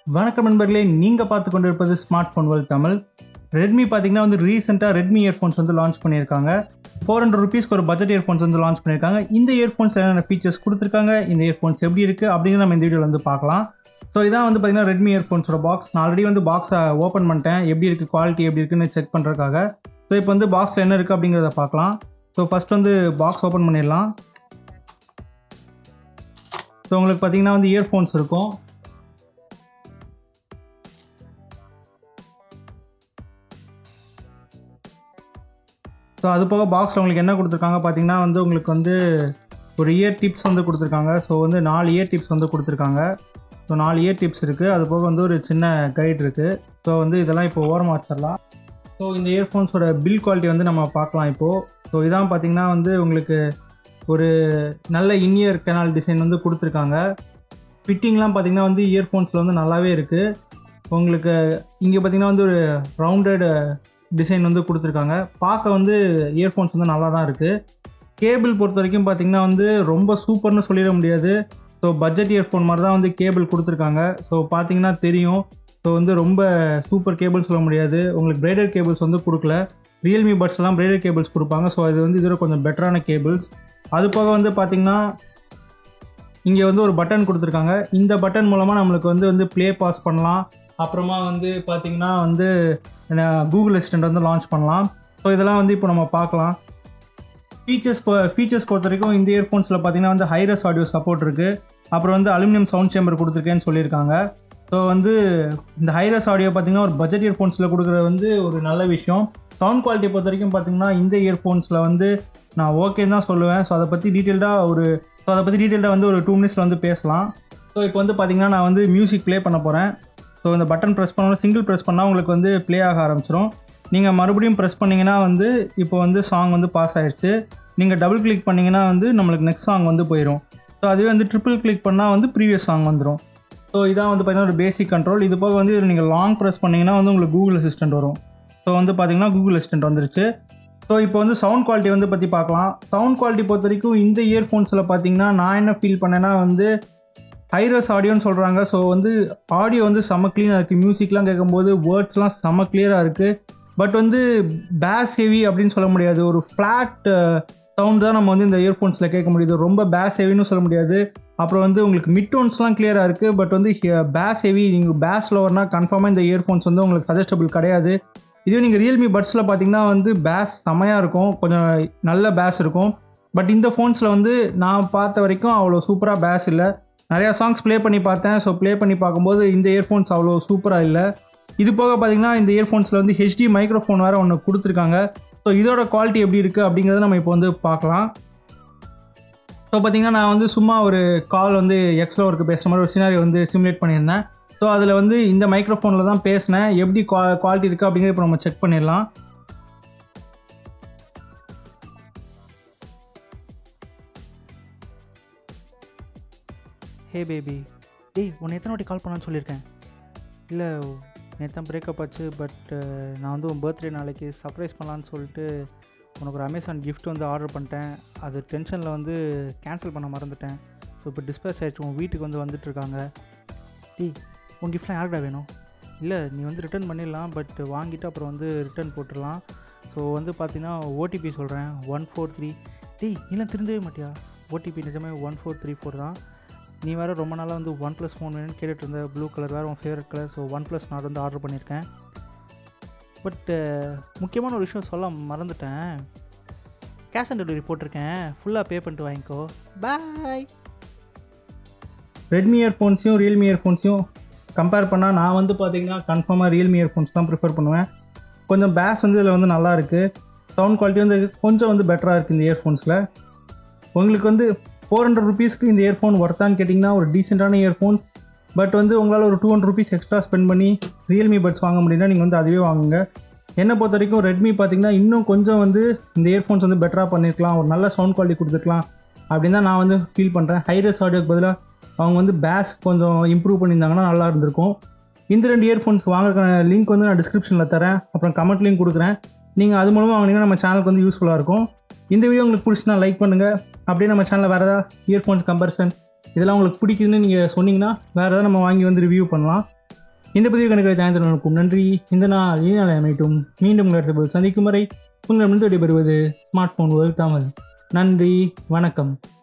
வணக்கம் நண்பர்களே நீங்கள் பார்த்து கொண்டிருப்பது smart phone world Tamil Redmi பார்த்தீங்கன்னா வந்து ரீசெண்டாக ரெட்மி இயர்ஃபோன்ஸ் வந்து லான்ச் பண்ணியிருக்காங்க ஃபோர் ஹண்ட்ரட் ருபீஸ்க்கு ஒரு பட்ஜெட் இயர்ஃபோன்ஸ் வந்து லான்ச் பண்ணியிருக்காங்க இந்த இயர்ஃபோன்ஸ் என்னென்ன ஃபீச்சர்ஸ் கொடுத்துருக்காங்க இந்த இயர்ஃபோன்ஸ் எப்படி இருக்குது அப்படிங்கிற நம்ம இந்த வீடியோவில் வந்து பார்க்கலாம் ஸோ இதான் வந்து பார்த்தீங்கன்னா ரெட்மி இயர்ஃபோன்ஸோட பாக்ஸ் நான் ஆல்ரெடி வந்து பாக்ஸை ஓப்பன் பண்ணிட்டேன் எப்படி இருக்குது குவாலிட்டி எப்படி இருக்குன்னு செக் பண்ணுறதுக்காக ஸோ இப்போ வந்து பாக்ஸில் என்ன இருக்குது அப்படிங்கிறத பார்க்கலாம் ஸோ ஃபஸ்ட் வந்து பாக்ஸ் ஓப்பன் பண்ணிடலாம் ஸோ உங்களுக்கு பார்த்தீங்கன்னா வந்து இயர்ஃபோன்ஸ் இருக்கும் ஸோ அது போக பாக்ஸில் உங்களுக்கு என்ன கொடுத்துருக்காங்க பார்த்தீங்கன்னா வந்து உங்களுக்கு வந்து ஒரு இயர் டிப்ஸ் வந்து கொடுத்துருக்காங்க ஸோ வந்து நாலு இயர் டிப்ஸ் வந்து கொடுத்துருக்காங்க ஸோ நாலு இயர் டிப்ஸ் இருக்குது அது போக வந்து ஒரு சின்ன கைட் இருக்குது ஸோ வந்து இதெல்லாம் இப்போ ஓரமாக வச்சிடலாம் ஸோ இந்த இயர்ஃபோன்ஸோட பில் குவாலிட்டி வந்து நம்ம பார்க்கலாம் இப்போது ஸோ இதான் பார்த்தீங்கன்னா வந்து உங்களுக்கு ஒரு நல்ல இன்இயர் கெனால் டிசைன் வந்து கொடுத்துருக்காங்க ஃபிட்டிங்லாம் பார்த்தீங்கன்னா வந்து இயர்ஃபோன்ஸில் வந்து நல்லாவே இருக்குது உங்களுக்கு இங்கே பார்த்தீங்கன்னா வந்து ஒரு ரவுண்டட் டிசைன் வந்து கொடுத்துருக்காங்க பார்க்க வந்து இயர்ஃபோன்ஸ் வந்து நல்லா தான் இருக்குது கேபிள் பொறுத்த வரைக்கும் பார்த்தீங்கன்னா வந்து ரொம்ப சூப்பர்னு சொல்லிட முடியாது ஸோ பட்ஜெட் இயர்ஃபோன் மாதிரி தான் வந்து கேபிள் கொடுத்துருக்காங்க ஸோ பார்த்தீங்கன்னா தெரியும் ஸோ வந்து ரொம்ப சூப்பர் கேபிள் சொல்ல முடியாது உங்களுக்கு பிரைடர் கேபிள்ஸ் வந்து கொடுக்கல ரியல்மி பட்ஸ் எல்லாம் பிரைடர் கேபிள்ஸ் கொடுப்பாங்க ஸோ இது வந்து இதோட கொஞ்சம் பெட்டரான கேபிள்ஸ் அது போக வந்து பார்த்திங்கன்னா இங்கே வந்து ஒரு பட்டன் கொடுத்துருக்காங்க இந்த பட்டன் மூலமாக நம்மளுக்கு வந்து வந்து ப்ளே பாஸ் பண்ணலாம் அப்புறமா வந்து பார்த்திங்கன்னா வந்து கூகுள் அசிஸ்டண்ட் வந்து லான்ச் பண்ணலாம் ஸோ இதெல்லாம் வந்து இப்போ நம்ம பார்க்கலாம் ஃபீச்சர்ஸ் ஃபீச்சர்ஸ் பொறுத்த வரைக்கும் இந்த இயர்ஃபோன்ஸில் பார்த்தீங்கன்னா வந்து ஹைரஸ் ஆடியோ சப்போர்ட் இருக்குது அப்புறம் வந்து அலுமினியம் சவுண்ட் சேம்பர் கொடுத்துருக்கேன்னு சொல்லியிருக்காங்க ஸோ வந்து இந்த ஹைரஸ் ஆடியோ பார்த்தீங்கன்னா ஒரு பட்ஜெட் இயர்ஃபோன்ஸில் கொடுக்குறது வந்து ஒரு நல்ல விஷயம் சவுண்ட் குவாலிட்டி பொறுத்த வரைக்கும் பார்த்தீங்கன்னா இந்த இயர்ஃபோன்ஸில் வந்து நான் ஓகேன்னு தான் சொல்லுவேன் ஸோ அதை பற்றி டீட்டெயில்டாக ஒரு ஸோ அதை பற்றி டீட்டெயில்டாக வந்து ஒரு டூ மினிட்ஸில் வந்து பேசலாம் ஸோ இப்போ வந்து பார்த்தீங்கன்னா நான் வந்து மியூசிக் ப்ளே பண்ண போகிறேன் ஸோ இந்த பட்டன் ப்ரெஸ் பண்ணணும் சிங்கிள் ப்ரெஸ் பண்ணால் உங்களுக்கு வந்து ப்ளே ஆக ஆரம்பிச்சிடும் நீங்கள் மறுபடியும் ப்ரெஸ் பண்ணிங்கன்னா வந்து இப்போ வந்து சாங் வந்து பாஸ் ஆயிடுச்சு நீங்கள் டபுள் கிளிக் பண்ணிங்கன்னா வந்து நம்மளுக்கு நெக்ஸ்ட் சாங் வந்து போயிடும் ஸோ அதுவே வந்து ட்ரிபிள் கிளிக் பண்ணால் வந்து ப்ரீவியஸ் சாங் வந்துடும் ஸோ இதான் வந்து பார்த்தீங்கன்னா ஒரு பேசிக் கண்ட்ரோல் இது போக வந்து நீங்கள் லாங் ப்ரெஸ் பண்ணிங்கன்னா வந்து உங்களுக்கு கூகுள் அசிஸ்டன்ட் வரும் ஸோ வந்து பார்த்தீங்கன்னா கூகுள் அசிஸ்டன்ட் வந்துருச்சு ஸோ இப்போ வந்து சவுண்ட் குவாலிட்டி வந்து பற்றி பார்க்கலாம் சவுண்ட் குவாலிட்டி பொறுத்த வரைக்கும் இந்த இயர்ஃபோன்ஸில் பார்த்தீங்கன்னா நான் என்ன ஃபீல் பண்ணேன்னா வந்து ஹைரஸ் ஆடியோன்னு சொல்கிறாங்க ஸோ வந்து ஆடியோ வந்து செம்ம க்ளீனாக இருக்குது மியூசிக்லாம் கேட்கும்போது வேர்ட்ஸ்லாம் செம்ம கிளியராக இருக்குது பட் வந்து பேஸ் ஹெவி அப்படின்னு சொல்ல முடியாது ஒரு ஃப்ளாட் சவுண்ட் தான் நம்ம வந்து இந்த இயர்ஃபோன்ஸில் கேட்க முடியுது ரொம்ப பேஸ் ஹெவின்னு சொல்ல முடியாது அப்புறம் வந்து உங்களுக்கு மிட் டோன்ஸ்லாம் கிளியராக இருக்குது பட் வந்து பேஸ் ஹெவி நீங்கள் பேஸ் லோவர்னால் கன்ஃபார்மாக இந்த இயர்ஃபோன்ஸ் வந்து உங்களுக்கு சஜஸ்டபிள் கிடையாது இதுவே நீங்கள் ரியல்மி பட்ஸில் பார்த்தீங்கன்னா வந்து பேஸ் செமையாக இருக்கும் கொஞ்சம் நல்ல பேஸ் இருக்கும் பட் இந்த ஃபோன்ஸில் வந்து நான் பார்த்த வரைக்கும் அவ்வளோ சூப்பராக பேஸ் இல்லை நிறையா சாங்ஸ் ப்ளே பண்ணி பார்த்தேன் ஸோ ப்ளே பண்ணி பார்க்கும்போது இந்த இயர்ஃபோன்ஸ் அவ்வளோ சூப்பராக இல்லை இது போக பார்த்தீங்கன்னா இந்த இயர்ஃபோன்ஸில் வந்து ஹெச்டி மைக்ரோஃபோன் வேறு ஒன்று கொடுத்துருக்காங்க ஸோ இதோட குவாலிட்டி எப்படி இருக்குது அப்படிங்கிறத நம்ம இப்போ வந்து பார்க்கலாம் ஸோ பார்த்தீங்கன்னா நான் வந்து சும்மா ஒரு கால் வந்து எக்ஸ்லோ ஒர்க்கு பேசுகிற மாதிரி ஒரு சினாரி வந்து சிமுலேட் பண்ணியிருந்தேன் ஸோ அதில் வந்து இந்த மைக்ரோஃபோனில் தான் பேசினேன் எப்படி குவா குவாலிட்டி இருக்குது அப்படிங்கிறத இப்போ நம்ம செக் பண்ணிடலாம் ஹே பேபி டேய் உன்னை எத்தனை வாட்டி கால் பண்ணான்னு சொல்லியிருக்கேன் இல்லை நேற்று தான் பிரேக்கப் ஆச்சு பட் நான் வந்து உன் பர்த்டே நாளைக்கு சர்ப்ரைஸ் பண்ணலான்னு சொல்லிட்டு உனக்கு ஒரு அமேசான் gift வந்து ஆர்டர் பண்ணிட்டேன் அது டென்ஷனில் வந்து கேன்சல் பண்ண மறந்துட்டேன் ஸோ இப்போ டிஸ்பேச் ஆகிடுச்சு உன் வீட்டுக்கு வந்து வந்துட்டுருக்காங்க டேய் உன் கிஃப்ட்லாம் யாருக்கா வேணும் இல்லை நீ வந்து ரிட்டர்ன் பண்ணிடலாம் பட் வாங்கிட்டு அப்புறம் வந்து ரிட்டர்ன் போட்டுடலாம் ஸோ வந்து பார்த்தீங்கன்னா ஓடிபி சொல்கிறேன் ஒன் ஃபோர் த்ரீ டேய் நீலாம் திருந்தவே மாட்டியா ஓடிபி நிஜமே ஒன் ஃபோர் த்ரீ ஃபோர் தான் நீ வேறு ரொம்ப நாளாக வந்து ஒன் ப்ளஸ் ஃபோன் வேணும்னு கேட்டுட்டு இருந்த ப்ளூ கலர் வேறு உன் favourite colour so OnePlus நான் வந்து ஆர்டர் பண்ணியிருக்கேன் பட்டு முக்கியமான ஒரு விஷயம் சொல்ல மறந்துட்டேன் கேஷ் ஆன் டெலிவரி போட்டிருக்கேன் ஃபுல்லாக பே பண்ணிட்டு வாங்கிக்கோ பாய் ரெட்மி இயர்ஃபோன்ஸையும் ரியல்மி இயர்ஃபோன்ஸையும் கம்பேர் பண்ணால் நான் வந்து பார்த்தீங்கன்னா கன்ஃபார்மாக ரியல்மி இயர்ஃபோன்ஸ் தான் ப்ரிஃபர் பண்ணுவேன் கொஞ்சம் பேஸ் வந்து இதில் வந்து நல்லா இருக்குது சவுண்ட் குவாலிட்டி வந்து கொஞ்சம் வந்து பெட்டராக இருக்குது இந்த இயர்ஃபோன்ஸில் உங்களுக்கு வந்து ஃபோர் ஹண்ட்ரட் ருபீஸ்க்கு இந்த இயர்ஃபோன் ஒர்த்தான்னு கேட்டிங்கன்னா ஒரு டீசெண்டான இயர்ஃபோன்ஸ் பட் வந்து உங்களால் ஒரு two hundred rupees extra spend பண்ணி ரியல்மி பட்ஸ் வாங்க முடியும்னா நீங்கள் வந்து அதுவே வாங்குங்க என்னை பொறுத்த வரைக்கும் ரெட்மி பார்த்தீங்கன்னா இன்னும் கொஞ்சம் வந்து இந்த இயர்ஃபோன்ஸ் வந்து பெட்டராக பண்ணியிருக்கலாம் ஒரு நல்ல சவுண்ட் குவாலிட்டி கொடுத்துருக்கலாம் அப்படின்னு தான் நான் வந்து ஃபீல் பண்ணுறேன் ஹைரஸ் ஆடியோக்கு பதிலாக அவங்க வந்து பேஸ் கொஞ்சம் இம்ப்ரூவ் பண்ணியிருந்தாங்கன்னா நல்லா இருந்திருக்கும் இந்த ரெண்டு இயர்ஃபோன்ஸ் வாங்குறதுக்கான லிங்க் வந்து நான் டிஸ்கிரிப்ஷனில் தரேன் அப்புறம் கமெண்ட்லேயும் கொடுக்குறேன் நீங்கள் அது மூலமாக வாங்கினீங்கன்னா நம்ம சேனலுக்கு வந்து யூஸ்ஃபுல்லாக இருக்கும் இந்த வீடியோ உங்களுக்கு பிடிச்சினா லைக் பண்ணுங்கள் அப்படியே நம்ம சேனலில் வேறு ஏதாவது இயர்ஃபோன்ஸ் கம்பேரிசன் இதெல்லாம் உங்களுக்கு பிடிக்குதுன்னு நீங்கள் சொன்னீங்கன்னா வேறு ஏதாவது நம்ம வாங்கி வந்து ரிவ்யூ பண்ணலாம் இந்த பதிவு கணக்கு தாயந்தனுக்கும் நன்றி இந்த நாள் இனி நாளை அமைட்டும் மீண்டும் உங்கள் அடுத்த பதிவில் சந்திக்கும் வரை உங்களிடமிருந்து விடைபெறுவது ஸ்மார்ட் ஃபோன் வேர்ல்ட் தமிழ் நன்றி வணக்கம்